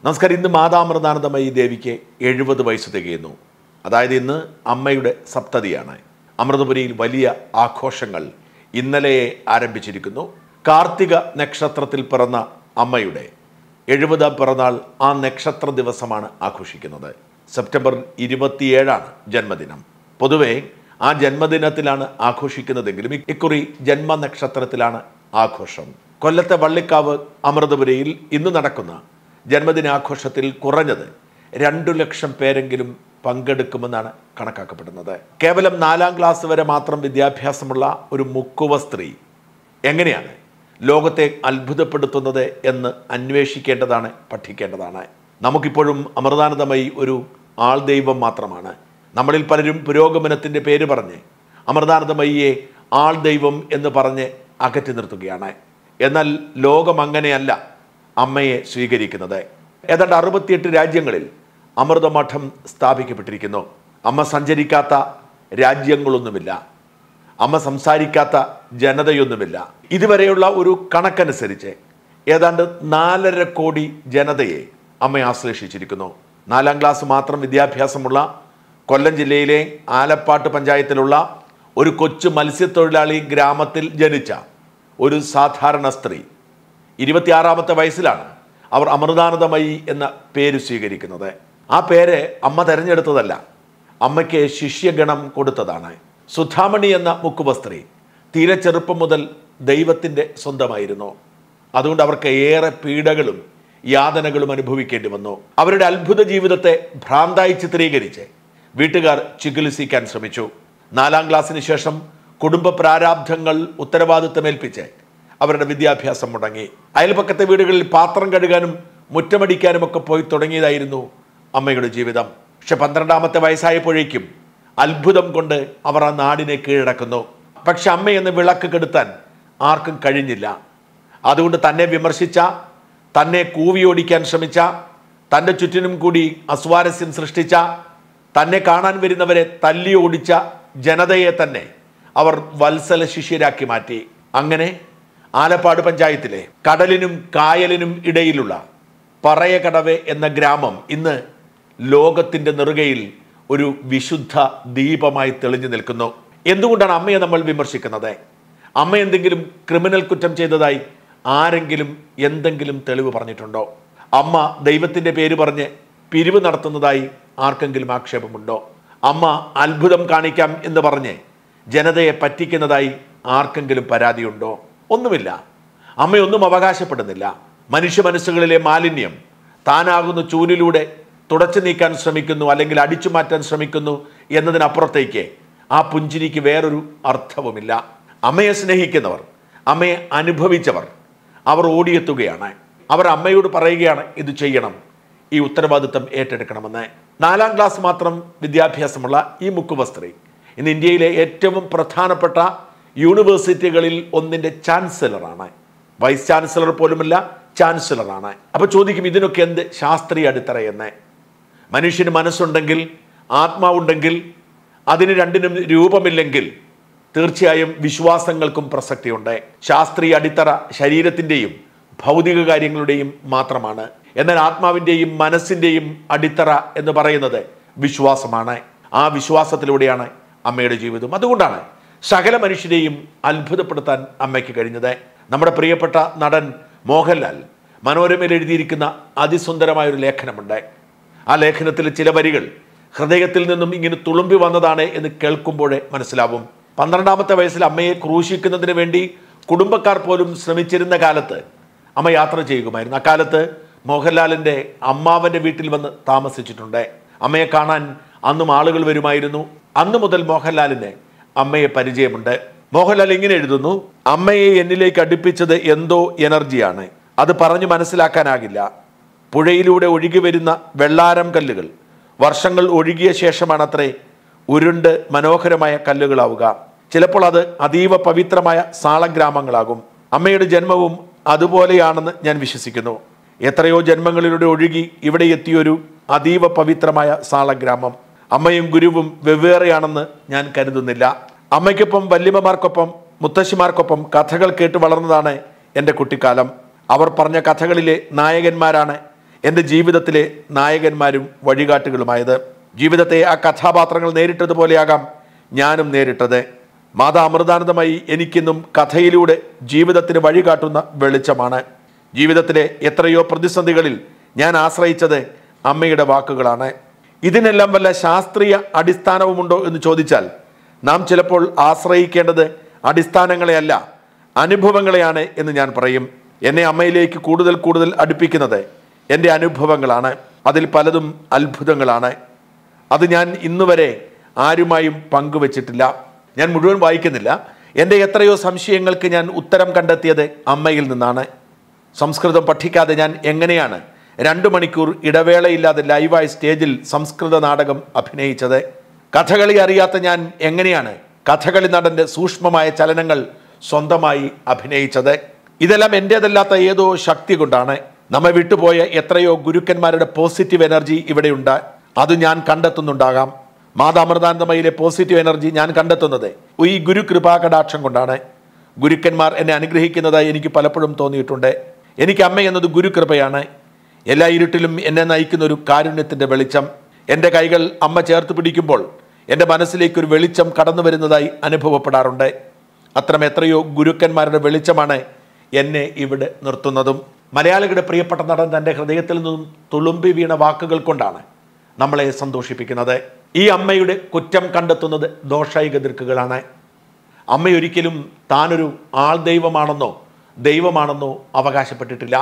നമസ്കാരം ഇന്ന് മാതാമൃതാനന്ദമയി ദേവിക്ക് എഴുപത് വയസ്സ് തികയുന്നു അതായത് ഇന്ന് അമ്മയുടെ സപ്തതിയാണ് അമൃതപുരിയിൽ വലിയ ആഘോഷങ്ങൾ ഇന്നലെ ആരംഭിച്ചിരിക്കുന്നു കാർത്തിക നക്ഷത്രത്തിൽ പിറന്ന അമ്മയുടെ എഴുപതാം പിറന്നാൾ ആ നക്ഷത്ര ദിവസമാണ് ആഘോഷിക്കുന്നത് സെപ്റ്റംബർ ഇരുപത്തിയേഴാണ് ജന്മദിനം പൊതുവെ ആ ജന്മദിനത്തിലാണ് ആഘോഷിക്കുന്നതെങ്കിലും ഇക്കുറി ജന്മനക്ഷത്രത്തിലാണ് ആഘോഷം കൊല്ലത്തെ വള്ളിക്കാവ് അമൃതപുരയിൽ ഇന്ന് നടക്കുന്ന ജന്മദിനാഘോഷത്തിൽ കുറഞ്ഞത് രണ്ടു ലക്ഷം പേരെങ്കിലും പങ്കെടുക്കുമെന്നാണ് കണക്കാക്കപ്പെടുന്നത് കേവലം നാലാം ക്ലാസ് വരെ മാത്രം വിദ്യാഭ്യാസമുള്ള ഒരു മുക്കുവ സ്ത്രീ എങ്ങനെയാണ് ലോകത്തെ അത്ഭുതപ്പെടുത്തുന്നത് എന്ന് അന്വേഷിക്കേണ്ടതാണ് പഠിക്കേണ്ടതാണ് നമുക്കിപ്പോഴും അമൃതാനന്ദമയി ഒരു ആൾ ദൈവം മാത്രമാണ് നമ്മളിൽ പലരും പുരോഗമനത്തിൻ്റെ പേര് പറഞ്ഞ് അമൃതാനന്ദമയിയെ ആൾ ദൈവം എന്ന് പറഞ്ഞ് അകറ്റി നിർത്തുകയാണ് എന്നാൽ ലോകം അങ്ങനെയല്ല അമ്മയെ സ്വീകരിക്കുന്നത് ഏതാണ്ട് അറുപത്തിയെട്ട് രാജ്യങ്ങളിൽ അമൃതമഠം സ്ഥാപിക്കപ്പെട്ടിരിക്കുന്നു അമ്മ സഞ്ചരിക്കാത്ത രാജ്യങ്ങളൊന്നുമില്ല അമ്മ സംസാരിക്കാത്ത ജനതയൊന്നുമില്ല ഇതുവരെയുള്ള ഒരു കണക്കനുസരിച്ച് ഏതാണ്ട് നാലര കോടി ജനതയെ അമ്മ ആശ്ലേഷിച്ചിരിക്കുന്നു നാലാം ക്ലാസ് മാത്രം വിദ്യാഭ്യാസമുള്ള കൊല്ലം ജില്ലയിലെ ആലപ്പാട്ട് പഞ്ചായത്തിലുള്ള ഒരു കൊച്ചു മത്സ്യത്തൊഴിലാളി ഗ്രാമത്തിൽ ജനിച്ച ഒരു സാധാരണ സ്ത്രീ ഇരുപത്തിയാറാമത്തെ വയസ്സിലാണ് അവർ അമൃതാനന്ദമയി എന്ന പേര് സ്വീകരിക്കുന്നത് ആ പേര് അമ്മ തെരഞ്ഞെടുത്തതല്ല അമ്മയ്ക്ക് ശിഷ്യഗണം കൊടുത്തതാണ് സുധാമണി എന്ന മുക്കുവ സ്ത്രീ തീരെ ചെറുപ്പം മുതൽ ദൈവത്തിൻ്റെ സ്വന്തമായിരുന്നു അതുകൊണ്ട് അവർക്ക് ഏറെ പീഡകളും യാതനകളും അനുഭവിക്കേണ്ടി വന്നു അവരുടെ അത്ഭുത ജീവിതത്തെ ഭ്രാന്തായി ചിത്രീകരിച്ച് വീട്ടുകാർ ചികിത്സിക്കാൻ ശ്രമിച്ചു നാലാം ക്ലാസ്സിന് ശേഷം കുടുംബ പ്രാരാബ്ധങ്ങൾ ഉത്തരവാദിത്തമേൽപ്പിച്ച് അവരുടെ വിദ്യാഭ്യാസം മുടങ്ങി അയൽപക്കത്തെ വീടുകളിൽ പാത്രം കഴുകാനും മുറ്റമടിക്കാനും ഒക്കെ പോയി തുടങ്ങിയതായിരുന്നു അമ്മയുടെ ജീവിതം പക്ഷെ പന്ത്രണ്ടാമത്തെ വയസ്സായപ്പോഴേക്കും അത്ഭുതം കൊണ്ട് അവർ ആ നാടിനെ കീഴടക്കുന്നു പക്ഷെ അമ്മയെന്ന് വിളക്ക് കെടുത്താൻ ആർക്കും കഴിഞ്ഞില്ല അതുകൊണ്ട് തന്നെ വിമർശിച്ച തന്നെ കൂവിയോടിക്കാൻ ശ്രമിച്ച തൻ്റെ ചുറ്റിനും കൂടി അസ്വാരസ്യം സൃഷ്ടിച്ച തന്നെ കാണാൻ വരുന്നവരെ തല്ലി ഓടിച്ച ജനതയെ തന്നെ അവർ വത്സല ശിഷ്യരാക്കി മാറ്റി അങ്ങനെ ആലപ്പാട് പഞ്ചായത്തിലെ കടലിനും കായലിനും ഇടയിലുള്ള പറയകടവ് എന്ന ഗ്രാമം ഇന്ന് ലോകത്തിൻ്റെ നെറുകയിൽ ഒരു വിശുദ്ധ ദീപമായി തെളിഞ്ഞു നിൽക്കുന്നു എന്തുകൊണ്ടാണ് അമ്മയെ നമ്മൾ വിമർശിക്കുന്നത് അമ്മ എന്തെങ്കിലും ക്രിമിനൽ കുറ്റം ചെയ്തതായി ആരെങ്കിലും എന്തെങ്കിലും തെളിവ് പറഞ്ഞിട്ടുണ്ടോ അമ്മ ദൈവത്തിൻ്റെ പേര് പറഞ്ഞ് പിരിവ് നടത്തുന്നതായി ആർക്കെങ്കിലും ആക്ഷേപമുണ്ടോ അമ്മ അത്ഭുതം കാണിക്കാം എന്ന് പറഞ്ഞ് ജനതയെ പറ്റിക്കുന്നതായി ആർക്കെങ്കിലും പരാതിയുണ്ടോ ഒന്നുമില്ല അമ്മയൊന്നും അവകാശപ്പെടുന്നില്ല മനുഷ്യ മനസ്സുകളിലെ മാലിന്യം താനാകുന്ന ചൂലിലൂടെ തുടച്ചു നീക്കാൻ ശ്രമിക്കുന്നു അല്ലെങ്കിൽ അടിച്ചു മാറ്റാൻ ശ്രമിക്കുന്നു എന്നതിനപ്പുറത്തേക്ക് ആ പുഞ്ചിരിക്ക് വേറൊരു അർത്ഥവുമില്ല അമ്മയെ സ്നേഹിക്കുന്നവർ അമ്മയെ അനുഭവിച്ചവർ അവർ ഓടിയെത്തുകയാണ് അവർ അമ്മയോട് പറയുകയാണ് ഇത് ചെയ്യണം ഈ ഉത്തരവാദിത്തം ഏറ്റെടുക്കണമെന്ന് നാലാം ക്ലാസ് മാത്രം വിദ്യാഭ്യാസമുള്ള ഈ മുക്കുവ സ്ത്രീ ഇന്ന് ഇന്ത്യയിലെ ഏറ്റവും പ്രധാനപ്പെട്ട യൂണിവേഴ്സിറ്റികളിൽ ഒന്നിൻ്റെ ചാൻസലറാണ് വൈസ് ചാൻസലർ പോലുമല്ല ചാൻസലറാണ് അപ്പോൾ ചോദിക്കും ഇതിനൊക്കെ എന്ത് ശാസ്ത്രീയ അടിത്തറ എന്ന് മനുഷ്യന് മനസ്സുണ്ടെങ്കിൽ ആത്മാവുണ്ടെങ്കിൽ അതിന് രണ്ടിനും രൂപമില്ലെങ്കിൽ തീർച്ചയായും വിശ്വാസങ്ങൾക്കും പ്രസക്തിയുണ്ട് ശാസ്ത്രീയ അടിത്തറ ശരീരത്തിൻ്റെയും ഭൗതിക കാര്യങ്ങളുടെയും മാത്രമാണ് എന്നാൽ ആത്മാവിൻ്റെയും മനസ്സിൻ്റെയും അടിത്തറ എന്ന് പറയുന്നത് വിശ്വാസമാണ് ആ വിശ്വാസത്തിലൂടെയാണ് അമ്മയുടെ ജീവിതം അതുകൊണ്ടാണ് സകല മനുഷ്യരെയും അത്ഭുതപ്പെടുത്താൻ അമ്മയ്ക്ക് കഴിഞ്ഞത് നമ്മുടെ പ്രിയപ്പെട്ട നടൻ മോഹൻലാൽ മനോരമയിൽ എഴുതിയിരിക്കുന്ന അതിസുന്ദരമായ ഒരു ലേഖനമുണ്ട് ആ ലേഖനത്തിൽ ചില വരികൾ ഹൃദയത്തിൽ നിന്നും ഇങ്ങനെ തുളുമ്പി വന്നതാണ് എന്ന് കേൾക്കുമ്പോഴേ മനസ്സിലാവും പന്ത്രണ്ടാമത്തെ വയസ്സിൽ അമ്മയെ ക്രൂശിക്കുന്നതിന് വേണ്ടി കുടുംബക്കാർ പോലും ശ്രമിച്ചിരുന്ന കാലത്ത് അമ്മ യാത്ര ചെയ്യുമായിരുന്നു അക്കാലത്ത് മോഹൻലാലിൻ്റെ അമ്മാവൻ്റെ വീട്ടിൽ വന്ന് താമസിച്ചിട്ടുണ്ട് അമ്മയെ കാണാൻ അന്നും ആളുകൾ വരുമായിരുന്നു അന്നു മുതൽ മോഹൻലാലിന് അമ്മയെ പരിചയമുണ്ട് മോഹൻലാൽ ഇങ്ങനെ എഴുതുന്നു അമ്മയെ എന്നിലേക്ക് അടുപ്പിച്ചത് എന്തോ എനർജിയാണ് അത് പറഞ്ഞു മനസ്സിലാക്കാനാകില്ല പുഴയിലൂടെ ഒഴുകി വരുന്ന വെള്ളാരം കല്ലുകൾ വർഷങ്ങൾ ഒഴുകിയ ശേഷമാണത്രേ ഉരുണ്ട് മനോഹരമായ കല്ലുകളാവുക ചിലപ്പോൾ അത് അതീവ പവിത്രമായ സാളഗ്രാമങ്ങളാകും അമ്മയുടെ ജന്മവും അതുപോലെയാണെന്ന് ഞാൻ വിശ്വസിക്കുന്നു എത്രയോ ജന്മങ്ങളിലൂടെ ഒഴുകി ഇവിടെ എത്തിയൊരു അതീവ പവിത്രമായ സാളഗ്രാമം അമ്മയും ഗുരുവും വെവ്വേറെയാണെന്ന് ഞാൻ കരുതുന്നില്ല അമ്മയ്ക്കൊപ്പം വല്യമ്മമാർക്കൊപ്പം മുത്തശ്ശിമാർക്കൊപ്പം കഥകൾ കേട്ട് വളർന്നതാണ് എൻ്റെ കുട്ടിക്കാലം അവർ പറഞ്ഞ കഥകളിലെ നായകന്മാരാണ് എൻ്റെ ജീവിതത്തിലെ നായകന്മാരും വഴികാട്ടുകളുമായത് ജീവിതത്തെ ആ കഥാപാത്രങ്ങൾ നേരിട്ടതുപോലെയാകാം ഞാനും നേരിട്ടത് മാതാ അമൃതാനന്ദമായി എനിക്കിന്നും കഥയിലൂടെ ജീവിതത്തിന് വഴികാട്ടുന്ന വെളിച്ചമാണ് ജീവിതത്തിലെ എത്രയോ പ്രതിസന്ധികളിൽ ഞാൻ ആശ്രയിച്ചത് അമ്മയുടെ വാക്കുകളാണ് ഇതിനെല്ലാം വല്ല ശാസ്ത്രീയ അടിസ്ഥാനവുമുണ്ടോ എന്ന് ചോദിച്ചാൽ നാം ചിലപ്പോൾ ആശ്രയിക്കേണ്ടത് അടിസ്ഥാനങ്ങളെയല്ല അനുഭവങ്ങളെയാണ് എന്ന് ഞാൻ പറയും എന്നെ അമ്മയിലേക്ക് കൂടുതൽ കൂടുതൽ അടുപ്പിക്കുന്നത് എൻ്റെ അനുഭവങ്ങളാണ് അതിൽ പലതും അത്ഭുതങ്ങളാണ് അത് ഞാൻ ഇന്നുവരെ ആരുമായും പങ്കുവച്ചിട്ടില്ല ഞാൻ മുഴുവൻ വായിക്കുന്നില്ല എൻ്റെ എത്രയോ സംശയങ്ങൾക്ക് ഞാൻ ഉത്തരം കണ്ടെത്തിയത് അമ്മയിൽ നിന്നാണ് സംസ്കൃതം പഠിക്കാതെ ഞാൻ എങ്ങനെയാണ് രണ്ടു മണിക്കൂർ ഇടവേളയില്ലാതെ ലൈവായി സ്റ്റേജിൽ സംസ്കൃത നാടകം അഭിനയിച്ചത് കഥകളി അറിയാത്ത ഞാൻ എങ്ങനെയാണ് കഥകളി നടന്റെ സൂക്ഷ്മമായ ചലനങ്ങൾ സ്വന്തമായി അഭിനയിച്ചത് ഇതെല്ലാം എൻ്റേതല്ലാത്ത ഏതോ ശക്തി കൊണ്ടാണ് നമ്മെ വിട്ടുപോയ എത്രയോ ഗുരുക്കന്മാരുടെ പോസിറ്റീവ് എനർജി ഇവിടെയുണ്ട് അത് ഞാൻ കണ്ടെത്തുന്നുണ്ടാകാം മാതാമൃതാനന്ദമയിലെ പോസിറ്റീവ് എനർജി ഞാൻ കണ്ടെത്തുന്നത് ഈ ഗുരു കൃപാകടാക്ഷം കൊണ്ടാണ് ഗുരുക്കന്മാർ എന്നെ അനുഗ്രഹിക്കുന്നതായി എനിക്ക് പലപ്പോഴും തോന്നിയിട്ടുണ്ട് എനിക്ക് അമ്മ എന്നത് ഗുരുകൃപയാണ് എല്ലാ ഇരുട്ടിലും എന്നെ നയിക്കുന്ന ഒരു കാരുണ്യത്തിൻ്റെ വെളിച്ചം എൻ്റെ കൈകൾ അമ്മ ചേർത്ത് പിടിക്കുമ്പോൾ എൻ്റെ മനസ്സിലേക്ക് ഒരു വെളിച്ചം കടന്നു വരുന്നതായി അനുഭവപ്പെടാറുണ്ട് അത്തരം എത്രയോ ഗുരുക്കന്മാരുടെ വെളിച്ചമാണ് എന്നെ ഇവിടെ നിർത്തുന്നതും മലയാളികളുടെ പ്രിയപ്പെട്ട നടൻ തൻ്റെ ഹൃദയത്തിൽ നിന്നും തുളുമ്പി വീണ വാക്കുകൾ കൊണ്ടാണ് നമ്മളെ സന്തോഷിപ്പിക്കുന്നത് ഈ അമ്മയുടെ കുറ്റം കണ്ടെത്തുന്നത് ദോഷായിക ദൃക്കുകളാണ് അമ്മയൊരിക്കലും താനൊരു ആൾ ദൈവമാണെന്നോ ദൈവമാണെന്നോ അവകാശപ്പെട്ടിട്ടില്ല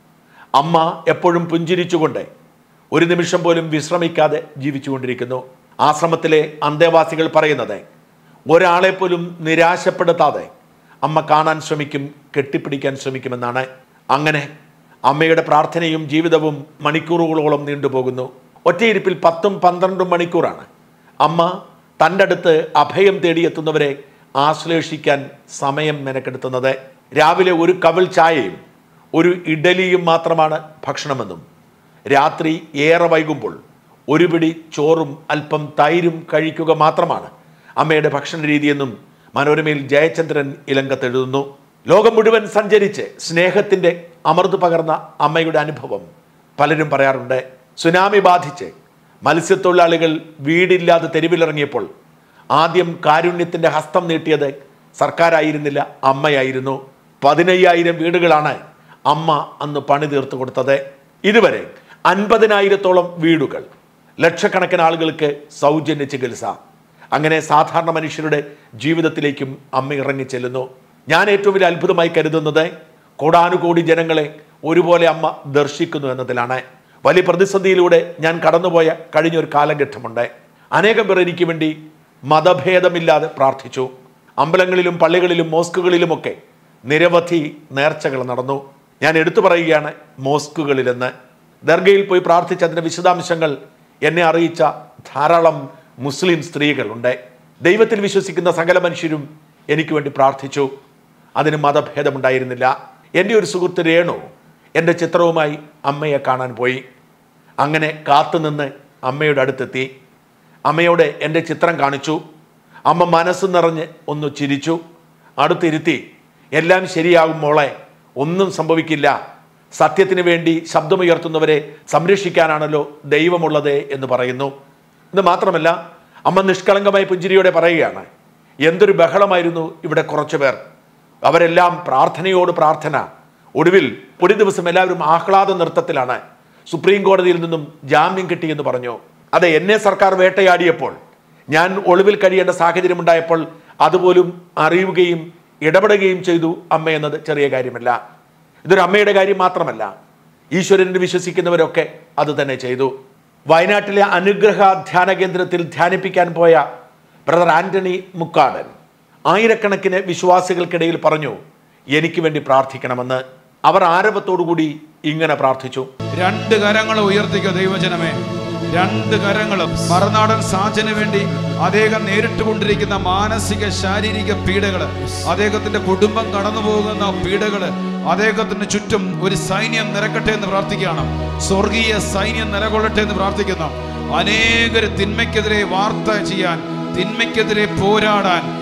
അമ്മ എപ്പോഴും പുഞ്ചിരിച്ചുകൊണ്ട് ഒരു നിമിഷം പോലും വിശ്രമിക്കാതെ ജീവിച്ചുകൊണ്ടിരിക്കുന്നു ആശ്രമത്തിലെ അന്തേവാസികൾ പറയുന്നത് ഒരാളെ പോലും നിരാശപ്പെടുത്താതെ അമ്മ കാണാൻ ശ്രമിക്കും കെട്ടിപ്പിടിക്കാൻ ശ്രമിക്കുമെന്നാണ് അങ്ങനെ അമ്മയുടെ പ്രാർത്ഥനയും ജീവിതവും മണിക്കൂറുകളോളം നീണ്ടുപോകുന്നു ഒറ്റയിരിപ്പിൽ പത്തും പന്ത്രണ്ടും മണിക്കൂറാണ് അമ്മ തൻ്റെ അടുത്ത് അഭയം തേടിയെത്തുന്നവരെ ആശ്ലേഷിക്കാൻ സമയം മെനക്കെടുത്തുന്നത് രാവിലെ ഒരു കവിൾ ചായയും ഒരു ഇഡലിയും മാത്രമാണ് ഭക്ഷണമെന്നും രാത്രി ഏറെ വൈകുമ്പോൾ ഒരു പിടി ചോറും അല്പം തൈരും കഴിക്കുക മാത്രമാണ് അമ്മയുടെ ഭക്ഷണ രീതിയെന്നും മനോരമയിൽ ജയചന്ദ്രൻ ഇലങ്കത്തെഴുതുന്നു ലോകം മുഴുവൻ സഞ്ചരിച്ച് സ്നേഹത്തിൻ്റെ അമൃത് പകർന്ന അമ്മയുടെ അനുഭവം പലരും പറയാറുണ്ട് സുനാമി ബാധിച്ച് മത്സ്യത്തൊഴിലാളികൾ വീടില്ലാതെ തെരുവിലിറങ്ങിയപ്പോൾ ആദ്യം കാരുണ്യത്തിൻ്റെ ഹസ്തം നീട്ടിയത് സർക്കാരായിരുന്നില്ല അമ്മയായിരുന്നു പതിനയ്യായിരം വീടുകളാണ് അമ്മ അന്ന് പണി തീർത്തു കൊടുത്തത് ഇതുവരെ അൻപതിനായിരത്തോളം വീടുകൾ ലക്ഷക്കണക്കിന് ആളുകൾക്ക് സൗജന്യ ചികിത്സ അങ്ങനെ സാധാരണ മനുഷ്യരുടെ ജീവിതത്തിലേക്കും അമ്മ ഇറങ്ങി ചെല്ലുന്നു ഞാൻ ഏറ്റവും വലിയ അത്ഭുതമായി കരുതുന്നത് കോടാനുകോടി ജനങ്ങളെ ഒരുപോലെ അമ്മ ദർശിക്കുന്നു എന്നതിലാണ് വലിയ പ്രതിസന്ധിയിലൂടെ ഞാൻ കടന്നുപോയ കഴിഞ്ഞൊരു കാലഘട്ടമുണ്ട് അനേകം പേർ എനിക്ക് വേണ്ടി മതഭേദമില്ലാതെ പ്രാർത്ഥിച്ചു അമ്പലങ്ങളിലും പള്ളികളിലും മോസ്കുകളിലുമൊക്കെ നിരവധി നേർച്ചകൾ നടന്നു ഞാൻ എടുത്തു പറയുകയാണ് മോസ്കുകളിലെന്ന് ദർഗയിൽ പോയി പ്രാർത്ഥിച്ച അതിൻ്റെ വിശദാംശങ്ങൾ എന്നെ അറിയിച്ച ധാരാളം മുസ്ലിം സ്ത്രീകളുണ്ട് ദൈവത്തിൽ വിശ്വസിക്കുന്ന സകല മനുഷ്യരും എനിക്ക് വേണ്ടി പ്രാർത്ഥിച്ചു അതിന് മതഭേദമുണ്ടായിരുന്നില്ല എൻ്റെ ഒരു സുഹൃത്ത് രേണു എൻ്റെ ചിത്രവുമായി അമ്മയെ കാണാൻ പോയി അങ്ങനെ കാത്തുനിന്ന് അമ്മയുടെ അടുത്തെത്തി അമ്മയോട് എൻ്റെ ചിത്രം കാണിച്ചു അമ്മ മനസ്സ് നിറഞ്ഞ് ഒന്ന് ചിരിച്ചു അടുത്തിരുത്തി എല്ലാം ശരിയാകും മോളെ ഒന്നും സംഭവിക്കില്ല സത്യത്തിന് വേണ്ടി ശബ്ദമുയർത്തുന്നവരെ സംരക്ഷിക്കാനാണല്ലോ ദൈവമുള്ളത് എന്ന് പറയുന്നു ഇത് മാത്രമല്ല അമ്മ നിഷ്കളങ്കമായ പുഞ്ചിരിയോടെ പറയുകയാണ് എന്തൊരു ബഹളമായിരുന്നു ഇവിടെ കുറച്ചു പേർ അവരെല്ലാം പ്രാർത്ഥനയോട് പ്രാർത്ഥന ഒടുവിൽ ഒരു ദിവസം എല്ലാവരും ആഹ്ലാദ നൃത്തത്തിലാണ് സുപ്രീം കോടതിയിൽ നിന്നും ജാമ്യം കിട്ടിയെന്ന് പറഞ്ഞു അതെ എന്നെ സർക്കാർ വേട്ടയാടിയപ്പോൾ ഞാൻ ഒളിവിൽ കഴിയേണ്ട സാഹചര്യം ഉണ്ടായപ്പോൾ അതുപോലും അറിയുകയും ഇടപെടുകയും ചെയ്തു അമ്മ എന്നത് ചെറിയ കാര്യമല്ല ഇതൊരു അമ്മയുടെ കാര്യം മാത്രമല്ല ഈശ്വരനിൽ വിശ്വസിക്കുന്നവരൊക്കെ അത് തന്നെ ചെയ്തു വയനാട്ടിലെ അനുഗ്രഹ ധ്യാന കേന്ദ്രത്തിൽ ധ്യാനിപ്പിക്കാൻ പോയ ബ്രദർ ആന്റണി മുക്കാടൻ ആയിരക്കണക്കിന് വിശ്വാസികൾക്കിടയിൽ പറഞ്ഞു എനിക്ക് വേണ്ടി പ്രാർത്ഥിക്കണമെന്ന് അവർ ആരവത്തോടുകൂടി ഇങ്ങനെ പ്രാർത്ഥിച്ചു രണ്ട് കരങ്ങൾ ഉയർത്തിക്കുക ദൈവജനമേ രണ്ട് കരങ്ങളും മറുനാടൻ സാജന് വേണ്ടി അദ്ദേഹം നേരിട്ട് കൊണ്ടിരിക്കുന്ന മാനസിക ശാരീരിക പീഡകള് അദ്ദേഹത്തിന്റെ കുടുംബം കടന്നു പോകുന്ന പീഡകള് അദ്ദേഹത്തിന് ചുറ്റും ഒരു സൈന്യം നിരക്കട്ടെ എന്ന് പ്രാർത്ഥിക്കുകയാണ് സ്വർഗീയ സൈന്യം നിലകൊള്ളട്ടെ എന്ന് പ്രാർത്ഥിക്കുന്നു അനേകർ തിന്മയ്ക്കെതിരെ വാർത്ത ചെയ്യാൻ തിന്മയ്ക്കെതിരെ പോരാടാൻ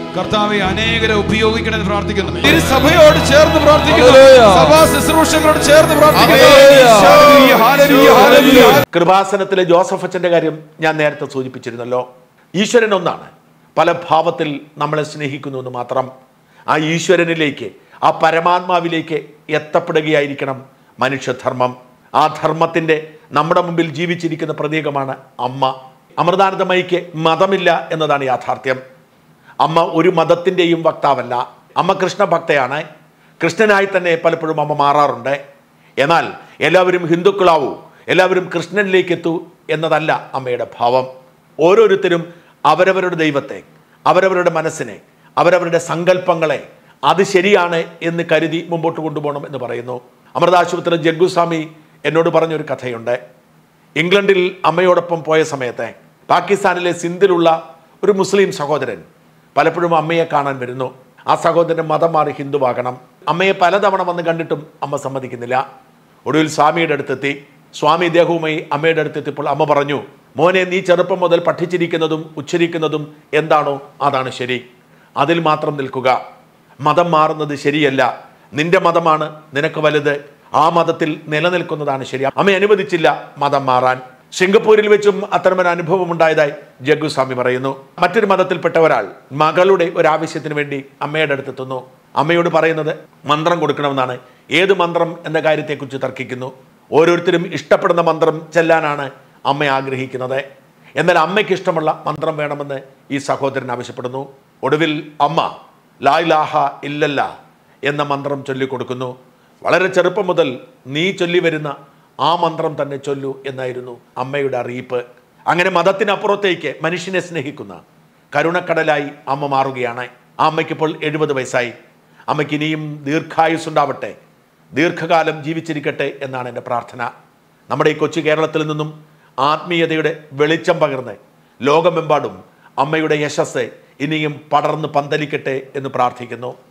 കർത്താവെ അനേകരെ ഉപയോഗിക്കണമെന്ന് പ്രാർത്ഥിക്കുന്നു തിരുസഭയോട് ചേർന്ന് പ്രാർത്ഥിക്കുന്നു ഹല്ലേലൂയ. സഭാ ശുശ്രൂഷകളോട് ചേർന്ന് പ്രാർത്ഥിക്കുന്നു ഹല്ലേലൂയ. Hallelujah, hallelujah, hallelujah. കൃപാസനത്തിലെ ജോസഫ് അച്ഛൻ്റെ കാര്യം ഞാൻ നേരത്തെ സൂചിപ്പിച്ചിരുന്നല്ലോ ഈശ്വരൻ ഒന്നാണ് പല ഭാവത്തിൽ നമ്മളെ സ്നേഹിക്കുന്നു എന്ന് മാത്രം ആ ഈശ്വരനിലേക്ക് ആ പരമാത്മാവിലേക്ക് എത്തപ്പെടുകയായിരിക്കണം മനുഷ്യധർമ്മം ആ ധർമ്മത്തിൻ്റെ നമ്മുടെ മുമ്പിൽ ജീവിച്ചിരിക്കുന്ന പ്രതീകമാണ് അമ്മ അമൃതാനന്ദമയിക്ക് മതമില്ല എന്നതാണ് യാഥാർത്ഥ്യം അമ്മ ഒരു മതത്തിൻ്റെയും വക്താവല്ല അമ്മ കൃഷ്ണഭക്തയാണ് കൃഷ്ണനായി തന്നെ പലപ്പോഴും അമ്മ മാറാറുണ്ട് എന്നാൽ എല്ലാവരും ഹിന്ദുക്കളാവൂ എല്ലാവരും കൃഷ്ണനിലേക്ക് എത്തൂ എന്നതല്ല അമ്മയുടെ ഭാവം ഓരോരുത്തരും അവരവരുടെ ദൈവത്തെ അവരവരുടെ മനസ്സിനെ അവരവരുടെ സങ്കല്പങ്ങളെ അത് ശരിയാണ് എന്ന് കരുതി മുമ്പോട്ട് കൊണ്ടുപോകണം എന്ന് പറയുന്നു അമൃതാശുപത്രി ജഗ്ഗുസ്വാമി എന്നോട് പറഞ്ഞൊരു കഥയുണ്ട് ഇംഗ്ലണ്ടിൽ അമ്മയോടൊപ്പം പോയ സമയത്ത് പാകിസ്ഥാനിലെ സിന്ധിലുള്ള ഒരു മുസ്ലിം സഹോദരൻ പലപ്പോഴും അമ്മയെ കാണാൻ വരുന്നു ആ സഹോദരൻ മതം മാറി ഹിന്ദുവാകണം അമ്മയെ പലതവണ വന്ന് കണ്ടിട്ടും അമ്മ സമ്മതിക്കുന്നില്ല ഒടുവിൽ സ്വാമിയുടെ അടുത്തെത്തി സ്വാമി ഇദ്ദേഹവുമായി അമ്മയുടെ അടുത്തെത്തിയപ്പോൾ അമ്മ പറഞ്ഞു മോനെ നീ ചെറുപ്പം മുതൽ പഠിച്ചിരിക്കുന്നതും ഉച്ചരിക്കുന്നതും എന്താണോ അതാണ് ശരി അതിൽ മാത്രം നിൽക്കുക മതം മാറുന്നത് ശരിയല്ല നിന്റെ മതമാണ് നിനക്ക് വലുത് ആ മതത്തിൽ നിലനിൽക്കുന്നതാണ് ശരി അമ്മ അനുവദിച്ചില്ല മതം മാറാൻ സിംഗപ്പൂരിൽ വെച്ചും അത്തരമൊരു അനുഭവം ഉണ്ടായതായി ജഗ്ഗുസ്വാമി പറയുന്നു മറ്റൊരു മതത്തിൽപ്പെട്ട ഒരാൾ മകളുടെ ഒരു ആവശ്യത്തിന് വേണ്ടി അമ്മയുടെ അടുത്തെത്തുന്നു അമ്മയോട് പറയുന്നത് മന്ത്രം കൊടുക്കണമെന്നാണ് ഏത് മന്ത്രം എന്ന കാര്യത്തെക്കുറിച്ച് തർക്കിക്കുന്നു ഓരോരുത്തരും ഇഷ്ടപ്പെടുന്ന മന്ത്രം ചെല്ലാനാണ് അമ്മ ആഗ്രഹിക്കുന്നത് എന്നാൽ അമ്മയ്ക്ക് ഇഷ്ടമുള്ള മന്ത്രം വേണമെന്ന് ഈ സഹോദരൻ ആവശ്യപ്പെടുന്നു ഒടുവിൽ അമ്മ ലാ ഇലാഹ ഇല്ലല്ല എന്ന മന്ത്രം ചൊല്ലിക്കൊടുക്കുന്നു വളരെ ചെറുപ്പം മുതൽ നീ ചൊല്ലി വരുന്ന ആ മന്ത്രം തന്നെ ചൊല്ലു എന്നായിരുന്നു അമ്മയുടെ അറിയിപ്പ് അങ്ങനെ മതത്തിനപ്പുറത്തേക്ക് മനുഷ്യനെ സ്നേഹിക്കുന്ന കരുണക്കടലായി അമ്മ മാറുകയാണ് ആ അമ്മയ്ക്കിപ്പോൾ എഴുപത് വയസ്സായി അമ്മയ്ക്ക് ഇനിയും ദീർഘായുസ്സുണ്ടാവട്ടെ ദീർഘകാലം ജീവിച്ചിരിക്കട്ടെ എന്നാണ് എൻ്റെ പ്രാർത്ഥന നമ്മുടെ ഈ കൊച്ചു കേരളത്തിൽ നിന്നും ആത്മീയതയുടെ വെളിച്ചം പകർന്ന് ലോകമെമ്പാടും അമ്മയുടെ യശസ് ഇനിയും പടർന്ന് പന്തലിക്കട്ടെ എന്ന് പ്രാർത്ഥിക്കുന്നു